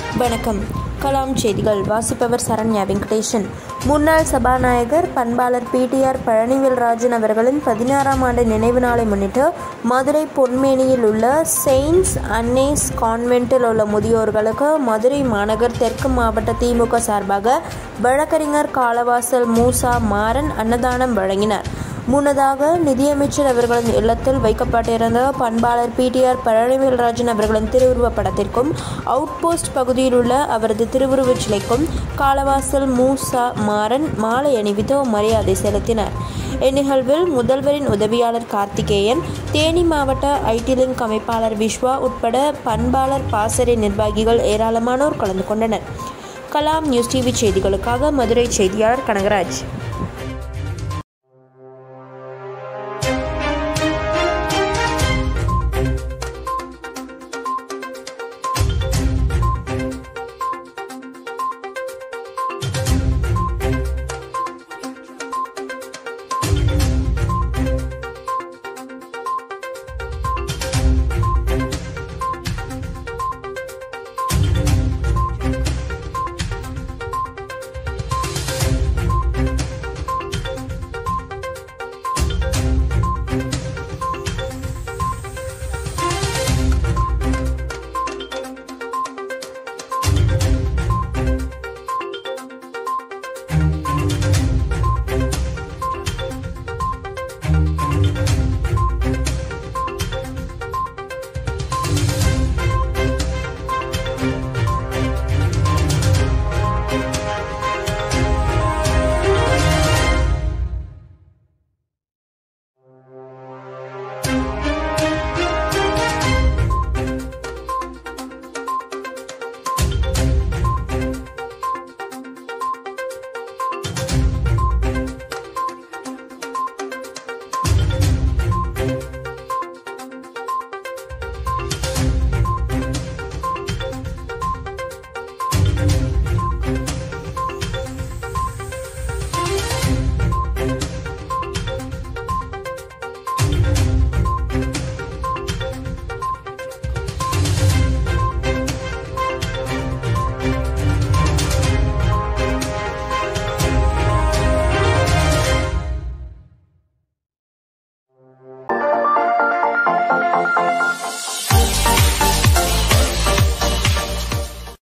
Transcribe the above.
வணக்கம் கலாம் செய்திகள் வாசிப்பவர் சரண்யா வெங்கடேசன் முன்னாள் சபாநாயகர் பண்பாளர் பிடிஆர் பழனிவேல்ராஜன் அவர்களின் பதினாறாம் ஆண்டு நினைவு நாளை முன்னிட்டு மதுரை பொன்மேனியில் உள்ள செயின்ட்ஸ் அன்னேஸ் கான்வென்ட்டில் உள்ள முதியோர்களுக்கு மதுரை மாநகர் தெற்கு மாவட்ட திமுக சார்பாக வழக்கறிஞர் காலவாசல் மூசா மாறன் அன்னதானம் வழங்கினார் முன்னதாக நிதியமைச்சர் அவர்களின் இல்லத்தில் வைக்கப்பட்டிருந்த பண்பாளர் பிடிஆர் பழனிவேல்ராஜன் அவர்களின் திருவுருவப் படத்திற்கும் அவுட் போஸ்ட் பகுதியில் உள்ள அவரது திருவுருவச் சிலைக்கும் காலவாசல் மூசா மாறன் மாலை அணிவித்து மரியாதை செலுத்தினார் இந்நிகழ்வில் முதல்வரின் உதவியாளர் கார்த்திகேயன் தேனி மாவட்ட ஐடி லிங்க் அமைப்பாளர் விஸ்வா உட்பட பண்பாளர் பாசறை நிர்வாகிகள் ஏராளமானோர் கலந்து கொண்டனர் கலாம் நியூஸ் டிவி செய்திகளுக்காக மதுரை செய்தியாளர் கனகராஜ்